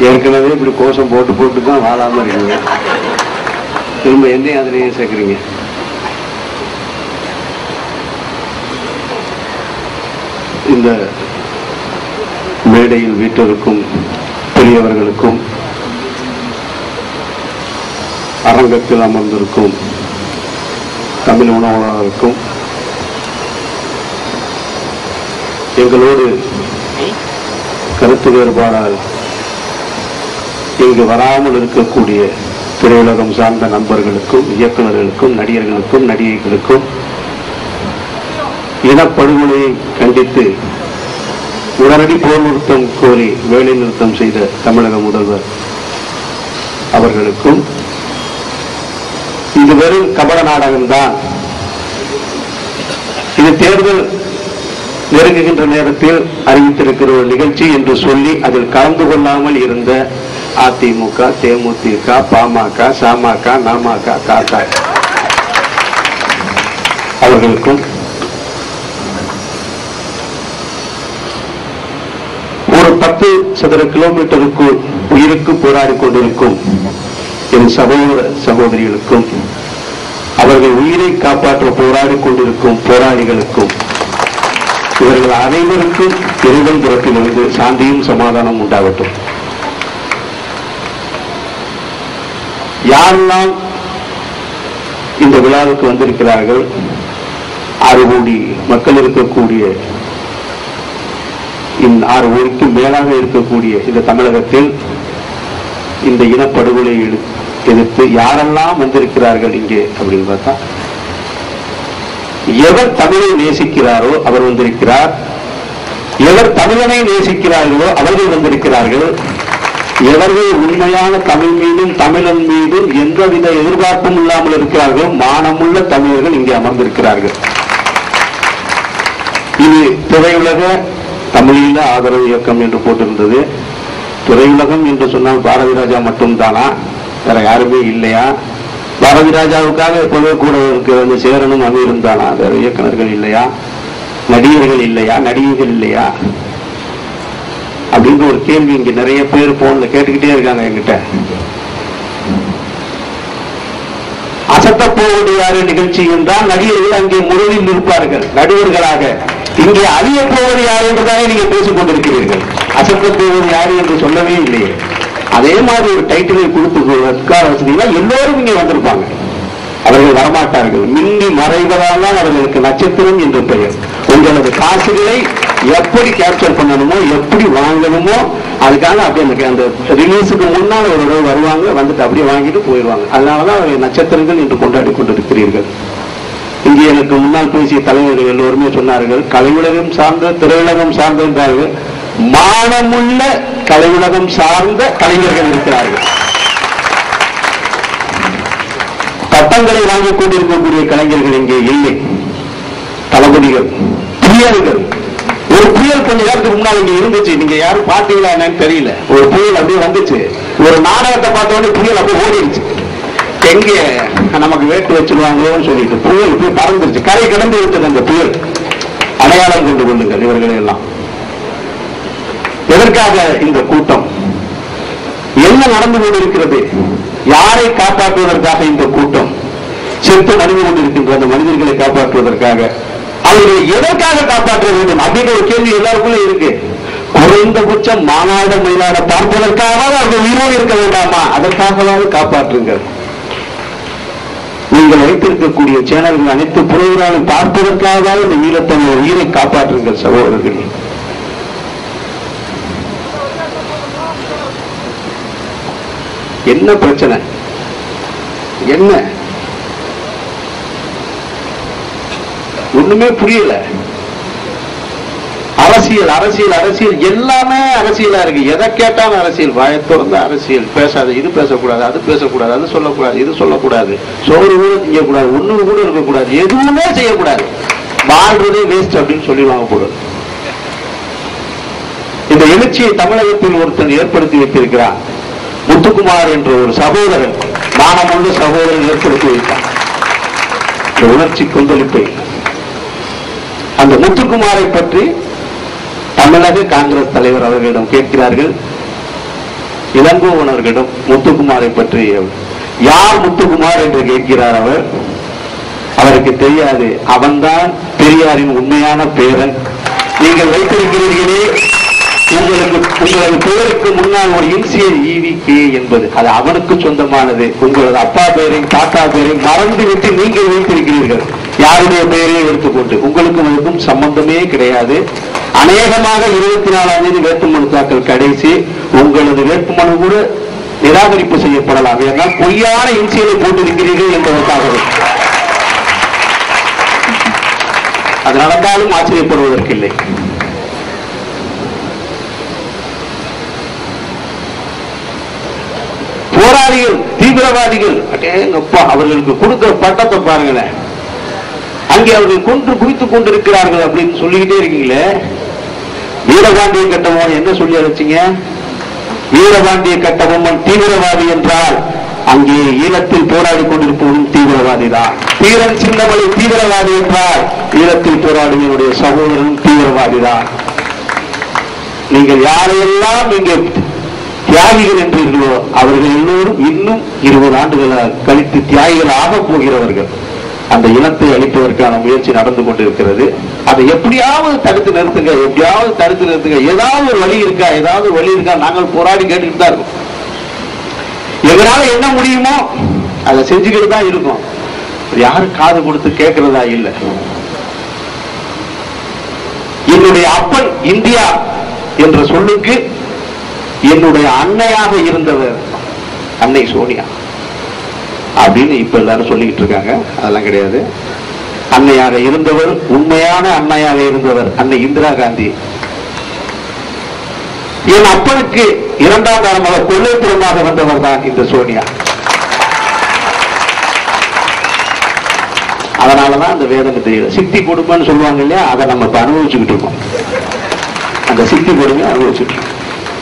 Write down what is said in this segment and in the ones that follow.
ஏற்கனவே இப்படி கோஷம் போட்டு போட்டு தான் வாழாம இருக்கீங்க திரும்ப என்னையும் அதிலேயே சேர்க்குறீங்க இந்த மேடையில் வீட்டிற்கும் பெரியவர்களுக்கும் அரங்கத்தில் அமர்ந்திருக்கும் தமிழ் உணவாளருக்கும் எங்களோடு கருத்து வேறுபாடால் இங்கு வராமல் இருக்கக்கூடிய திரையுலகம் சார்ந்த நண்பர்களுக்கும் இயக்குநர்களுக்கும் நடிகர்களுக்கும் நடிகைகளுக்கும் இனப்படுகொலையை கண்டித்து உடனடி போர் நிறுத்தம் கோரி வேலை நிறுத்தம் செய்த தமிழக முதல்வர் அவர்களுக்கும் இது வெறும் கபட நாடகம்தான் இது தேர்தல் நெருங்குகின்ற நேரத்தில் அறிவித்திருக்கிற ஒரு நிகழ்ச்சி என்று சொல்லி அதில் கலந்து கொள்ளாமல் இருந்த அதிமுக தேமுதிக பாமக சமக நமக காக அவர்களுக்கும் ஒரு பத்து சதுர கிலோமீட்டருக்கு உயிருக்கு போராடி கொண்டிருக்கும் என் சகோதர சகோதரிகளுக்கும் அவர்கள் உயிரை காப்பாற்ற போராடி கொண்டிருக்கும் போராளிகளுக்கும் இவர்கள் அனைவருக்கும் இறைவன் புறத்திலிருந்து சாந்தியும் சமாதானம் உண்டாகட்டும் யாரெல்லாம் இந்த விழாவுக்கு வந்திருக்கிறார்கள் ஆறு கோடி மக்கள் இருக்கக்கூடிய இந்த ஆறு கோடிக்கு மேலாக இருக்கக்கூடிய இந்த தமிழகத்தில் இந்த இனப்படுகொலை எடு- எதிர்த்து யாரெல்லாம் வந்திருக்கிறார்கள் இங்கே அப்படின்னு பார்த்தா எவர் தமிழை நேசிக்கிறாரோ அவர் வந்திருக்கிறார் எவர் தமிழனை நேசிக்கிறார்களோ அவர்கள் வந்திருக்கிறார்கள் எவர்கள் உண்மையான தமிழ் மீதும் தமிழன் மீதும் எந்தவித எதிர்பார்ப்பும் இல்லாமல் இருக்கிறார்களோ மானமுள்ள தமிழர்கள் இங்கே அமர்ந்திருக்கிறார்கள் இது திரையுலக தமிழீழ ஆதரவு இயக்கம் என்று போட்டிருந்தது திரையுலகம் என்று சொன்னால் பாரதி ராஜா மட்டும்தானா வேற யாருமே இல்லையா பாரதி ராஜாவுக்காக எப்போவே கூட இருக்கிற அந்த சேரனும் அமீரும் தானா வேற இயக்குனர்கள் இல்லையா நடிகர்கள் இல்லையா நடிகைகள் இல்லையா அப்படின்ற ஒரு கேள்வி இங்க நிறைய பேர் போன்ல கேட்டுக்கிட்டே இருக்காங்க என்கிட்ட அசத்த போவது யாரு நிகழ்ச்சி என்றால் நடிகர்கள் அங்கே முதலில் நிற்பார்கள் நடுவர்களாக இங்கே அழிய போவது யார் என்றுதானே நீங்க பேசிக் கொண்டிருக்கிறீர்கள் அசத்த போவது யாரு என்று சொல்லவே இல்லையே அதே மாதிரி ஒரு டைட்டிலை கொடுத்து உட்கார வசதினா எல்லோரும் இங்கே வந்திருப்பாங்க அவர்கள் வரமாட்டார்கள் மின்னி மறைவதால் தான் அவர்களுக்கு நட்சத்திரம் என்று பெயர் உங்களது காசுகளை எப்படி கேப்சர் பண்ணணுமோ எப்படி வாங்கணுமோ அதுக்காக அப்படியே அந்த- அந்த ரிலீஸுக்கு முன்னால் ஒரு தடவை வருவாங்க வந்துட்டு அப்படியே வாங்கிட்டு போயிடுவாங்க அதனாலதான் அவர்கள் நட்சத்திரங்கள் என்று கொண்டாடி கொண்டிருக்கிறீர்கள் இங்கே எனக்கு முன்னால் பேசிய தலைவர்கள் எல்லோருமே சொன்னார்கள் கலையுலகம் சார்ந்த திரையுலகம் சார்ந்த என்றார்கள் மானமுள்ள கலையுலகம் சார்ந்த கலைஞர்கள் இருக்கிறார்கள் பட்டங்களை வாங்கிக் கொண்டிருக்கக்கூடிய கலைஞர்கள் இங்கே இல்லை தளபதிகள் புயல்கள் ஒரு புயல் கொஞ்ச நேரத்துக்கு முன்னாடி இங்க இருந்துச்சு நீங்க யாரும் பாத்தீங்களா என்னன்னு தெரியல ஒரு புயல் அப்படியே வந்துச்சு ஒரு நாடகத்தை பார்த்த உடனே புயல் அப்படியே ஓடிடுச்சு எங்க நமக்கு வேட்டு வச்சிருவாங்களோன்னு சொல்லிட்டு புயல் இப்படி பறந்துருச்சு கரை கடந்து விட்டது அந்த புயல் அடையாளம் கொண்டு கொள்ளுங்கள் இவர்களை எல்லாம் எதற்காக இந்த கூட்டம் என்ன நடந்து கொண்டிருக்கிறது யாரை காப்பாற்றுவதற்காக இந்த கூட்டம் செத்து மனித கொண்டிருக்கின்ற அந்த மனிதர்களை காப்பாற்றுவதற்காக அவர்களை எதற்காக காப்பாற்ற வேண்டும் அப்படின்ற ஒரு கேள்வி எல்லாருக்குள்ள இருக்கு குறைந்தபட்சம் மாநாட மயிலாட பார்ப்பதற்காகவாவது அவர்கள் உயிரோடு இருக்க வேண்டாமா அதற்காகவாவது காப்பாற்றுங்கள் நீங்கள் வைத்திருக்கக்கூடிய சேனல்கள் அனைத்து புறவராலும் பார்ப்பதற்காகவாவது இந்த ஈழத்தமிழ் உயிரை காப்பாற்றுங்கள் சகோதரர்களே என்ன பிரச்சனை என்ன ஒண்ணுமே புரியல அரசியல் அரசியல் அரசியல் எல்லாமே அரசியலா இருக்கு எதை கேட்டாலும் அரசியல் வாயை திறந்த அரசியல் பேசாத இது பேசக்கூடாது அது பேசக்கூடாது அது சொல்லக்கூடாது இது சொல்லக்கூடாது சோறு கூட செய்யக்கூடாது ஒண்ணு கூட இருக்கக்கூடாது எதுவுமே செய்யக்கூடாது வாழ்றதே வேஸ்ட் அப்படின்னு சொல்லிடுவாங்க போல இந்த எழுச்சியை தமிழகத்தில் ஒருத்தன் ஏற்படுத்தி வைத்திருக்கிறான் முத்துக்குமார் என்ற ஒரு சகோதரன் மானமுள்ள சகோதரன் ஏற்படுத்தி வைத்தார் இந்த உணர்ச்சி கொந்தளிப்பை அந்த முத்துக்குமாரை பற்றி தமிழக காங்கிரஸ் தலைவர் அவர்களிடம் கேட்கிறார்கள் இளங்கோவனர்களிடம் முத்துக்குமாரை பற்றி யார் முத்துக்குமார் என்று கேட்கிறார் அவர் அவருக்கு தெரியாது அவன்தான் பெரியாரின் உண்மையான பேரன் நீங்கள் வைத்திருக்கிறீர்களே உங்களுக்கு உங்களது பெயருக்கு முன்னால் ஒரு இன்சியல் ஈவி கே என்பது அது அவனுக்கு சொந்தமானது உங்களது அப்பா பெயரையும் தாத்தா பெயரையும் மறந்து விட்டு நீங்கள் வைத்திருக்கிறீர்கள் யாருடைய பெயரையும் எடுத்துக்கொண்டு உங்களுக்கு அதுக்கும் சம்பந்தமே கிடையாது அநேகமாக இருபத்தி நாலாம் தேதி வேட்புமனு தாக்கல் கடைசி உங்களது வேட்புமனு கூட நிராகரிப்பு செய்யப்படலாம் ஏன்னால் பொய்யான இன்சியலை போட்டிருக்கிறீர்கள் என்பதற்காகவே அது நடந்தாலும் ஆச்சரியப்படுவதற்கில்லை போராளிகள் தீவிரவாதிகள் அடேங்கப்பா அவர்களுக்கு கொடுக்கிற பட்டத்தை பாருங்களேன் அங்கே அவர்கள் கொன்று குவித்துக் கொண்டிருக்கிறார்கள் அப்படின்னு சொல்லிக்கிட்டே இருக்கீங்களே வீரபாண்டிய கட்டபொம்மன் என்ன சொல்லி அழைச்சிங்க வீரபாண்டிய கட்டபொம்மன் தீவிரவாதி என்றால் அங்கே ஈழத்தில் போராடி கொண்டிருப்பவனும் தீவிரவாதி தான் தீரன் சின்னமலை தீவிரவாதி என்றால் ஈழத்தில் போராடுவனுடைய சகோதரனும் தீவிரவாதி தான் நீங்கள் யாரையெல்லாம் இங்கே தியாகிகள் என்றீர்களோ அவர்கள் எல்லோரும் இன்னும் இருபது ஆண்டுகள் கழித்து தியாகிகள் ஆகப் போகிறவர்கள் அந்த இனத்தை அழிப்பதற்கான முயற்சி நடந்து கொண்டிருக்கிறது அதை எப்படியாவது தடுத்து நிறுத்துங்க எப்படியாவது தடுத்து நிறுத்துங்க ஏதாவது ஒரு வழி இருக்கா ஏதாவது ஒரு வழி இருக்கா நாங்கள் போராடி கேட்டுட்டு தான் இருக்கோம் எங்களால என்ன முடியுமோ அதை செஞ்சுக்கிட்டு தான் இருக்கும் யாரும் காது கொடுத்து கேட்கிறதா இல்லை என்னுடைய அப்பன் இந்தியா என்ற சொல்லுக்கு என்னுடைய அன்னையாக இருந்தவர் அன்னை சோனியா அப்படின்னு இப்ப எல்லாரும் சொல்லிக்கிட்டு இருக்காங்க அதெல்லாம் கிடையாது அன்னையாக இருந்தவர் உண்மையான அன்னையாக இருந்தவர் அன்னை இந்திரா காந்தி என் அப்பனுக்கு இரண்டாம் காலமாக கொள்ளைப்புறமாக வந்தவர் தான் இந்த சோனியா அதனாலதான் அந்த வேதனை தெரியல சித்தி கொடுமைன்னு சொல்லுவாங்க இல்லையா அதை நம்ம இப்ப அனுபவிச்சுக்கிட்டு இருக்கோம் அந்த சித்தி கொடுமை அனுபவிச்சுட்டு இருக்கோம்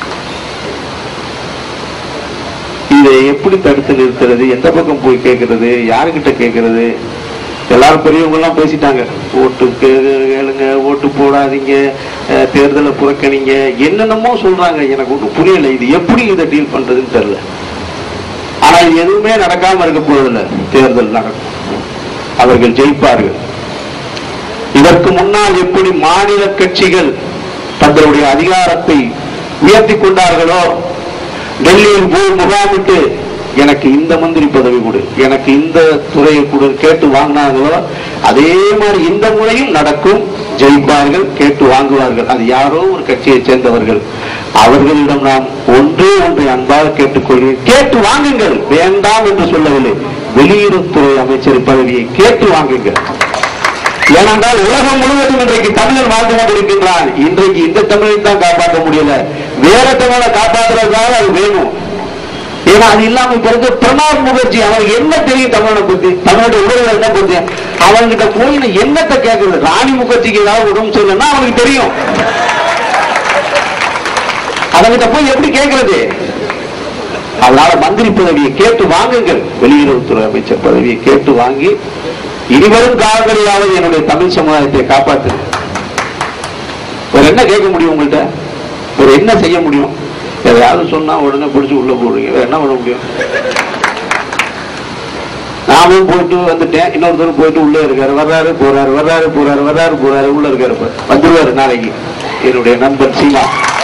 இதை எப்படி தடுத்து நிறுத்துறது எந்த பக்கம் போய் கேட்கறது யாருக்கிட்ட கேட்கறது எல்லாரும் பெரியவங்க எல்லாம் பேசிட்டாங்க ஓட்டு கே- கேளுங்க ஓட்டு போடாதீங்க அஹ், தேர்தலை புறக்கணிங்க என்னென்னமோ சொல்றாங்க எனக்கு ஒன்றும் புரியல இது எப்படி இதை டீல் பண்றதுன்னு தெரியல ஆனா இது எதுவுமே நடக்காம இருக்க போறதில்ல தேர்தல் நடக்கும் அவர்கள் ஜெயிப்பார்கள் இதற்கு முன்னால் எப்படி மாநில கட்சிகள் தங்களுடைய அதிகாரத்தை உயர்த்தி கொண்டார்களோ டெல்லியில் போய் முகாமிட்டு எனக்கு இந்த மந்திரி பதவி கொடு எனக்கு இந்த துறையை கொடு கேட்டு வாங்கினாங்களோ அதே மாதிரி இந்த முறையும் நடக்கும் ஜெயிப்பார்கள் கேட்டு வாங்குவார்கள் அது யாரோ ஒரு கட்சியைச் சேர்ந்தவர்கள் அவர்களிடம் நாம் ஒன்றே ஒன்றை அன்பாக கேட்டுக்கொள்கிறேன் கேட்டு வாங்குங்கள் வேண்டாம் என்று சொல்லவில்லை வெளியுறவுத்துறை அமைச்சர் பதவியை கேட்டு வாங்குங்கள் ஏனென்றால் உலகம் முழுவதும் இன்றைக்கு தமிழர் வாழ்ந்து கொண்டிருக்கின்றான் இன்றைக்கு இந்த தமிழை தான் காப்பாற்ற முடியல வேற தமிழை காப்பாற்றுறதுக்காக அது வேணும் ஏன்னா அது இல்லாம இப்ப இருக்க பிரணாப் முகர்ஜி அவனுக்கு என்ன தெரியும் தமிழனை பத்தி தமிழுடைய உறவுகள் என்ன பத்தி அவன்கிட்ட போய் நான் என்னத்தை கேட்கறது ராணி முகர்ஜிக்கு ஏதாவது உடம்பு சொல்லணும்னா அவனுக்கு தெரியும் அவன்கிட்ட போய் எப்படி கேட்கறது அதனால மந்திரி பதவியை கேட்டு வாங்குங்கள் வெளியுறவுத்துறை அமைச்சர் பதவியை கேட்டு வாங்கி இனிவரும் காலங்களிலாவது என்னுடைய தமிழ் சமுதாயத்தை காப்பாற்று வேற என்ன கேட்க முடியும் உங்கள்கிட்ட வேற என்ன செய்ய முடியும் எதையாவது சொன்னா உடனே பிடிச்சி உள்ள போடுறீங்க வேற என்ன பண்ண முடியும் நாமும் போயிட்டு வந்துட்டேன் இன்னொருத்தரும் போயிட்டு உள்ள இருக்காரு வர்றாரு போறாரு வர்றாரு போறாரு வர்றாரு போறாரு உள்ள இருக்காரு இப்ப. வந்துருவாரு நாளைக்கு என்னுடைய நண்பன் சீமா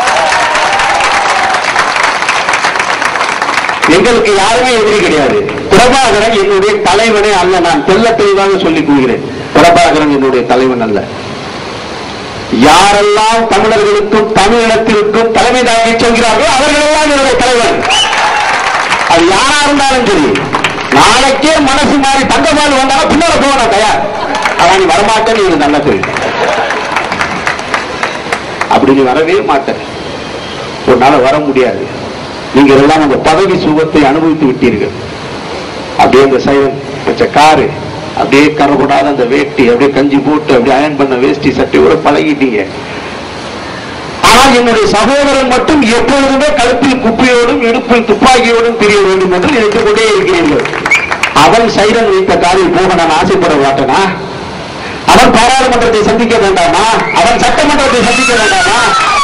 எங்களுக்கு யாருமே எதிரி கிடையாது பிரபாகரன் என்னுடைய தலைவனே அல்ல நான் தெல்ல தெளிவாக சொல்லிக் கொள்கிறேன் பிரபாகரன் என்னுடைய தலைவன் அல்ல யாரெல்லாம் தமிழர்களுக்கும் தமிழினத்திற்கும் தலைமை தாங்கி சொல்கிறார்களோ அவர்களெல்லாம் என்னுடைய தலைவன் அது யாரா இருந்தாலும் சரி நாளைக்கே மனசு மாறி தங்கபால் வந்தாலும் பின்னால போக நான் தயார் ஆனா நீ வரமாட்டேன்னு எனக்கு நல்லா தெரியும் அப்படி நீ வரவே மாட்டேன் உன்னால வர முடியாது நீங்கள் எல்லாம் அந்த பதவி சுகத்தை அனுபவித்து விட்டீர்கள் அப்படியே அந்த சைலன் வச்ச காரு அப்படியே கரப்படாத அந்த வேட்டி அப்படியே கஞ்சி போட்டு அப்படியே அயன் பண்ண வேஷ்டி சட்டையோட பழகிட்டீங்க ஆனால் என்னுடைய சகோதரன் மட்டும் எப்பொழுதுமே கழுத்தில் குப்பையோடும் இடுப்பில் துப்பாக்கியோடும் தெரிய வேண்டும் என்று நினைத்துக் கொண்டே இருக்கிறீர்கள் அவன் சைரன் வைத்த காரில் போக நான் ஆசைப்பட மாட்டேனா அவன் பாராளுமன்றத்தை சந்திக்க வேண்டாமா அவன் சட்டமன்றத்தை சந்திக்க வேண்டாமா